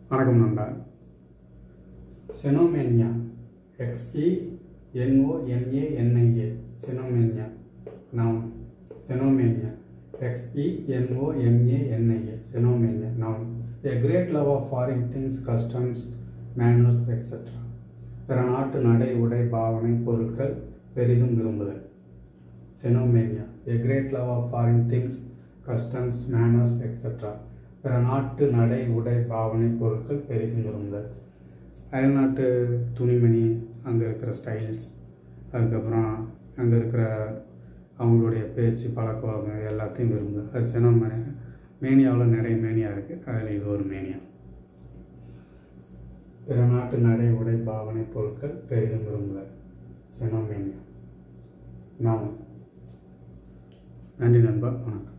வணக்கம் நண்பா செனோமேனியா எக்ஸ்இ என்ஓஎம்ஏஎன்ஐஏ செனோமேனியா noun செனோமேனியா எக்ஸ்இ என்ஓஎம்ஏஎன்ஐஏ செனோமேனியா noun a great love of foreign things customs manners etcetera பிற நாட்டு நடை உடை பாவனை பொருட்கள் பெரிதும் விரும்புதல் செனோமேனியா a great love of foreign things customs manners etcetera பிற நாட்டு நடை உடை பாவனை பொருட்கள் பெரிதும் விரும்புதல் அயல்நாட்டு துணிமணி அங்கே இருக்கிற ஸ்டைல்ஸ் அதுக்கப்புறம் அங்கே இருக்கிற அவங்களுடைய பேச்சு பழக்க வழக்கம் எல்லாத்தையும் விரும்புதல் அது செனோமேனியா மேனியாவில் நிறைய மேனியா இருக்குது அதில் இது ஒரு மேனியா பிற நாட்டு நடை உடை பாவனை பொருட்கள் பெரிதும் விரும்புதல் செனோமேனியா நான் நன்றி நண்பா வணக்கம்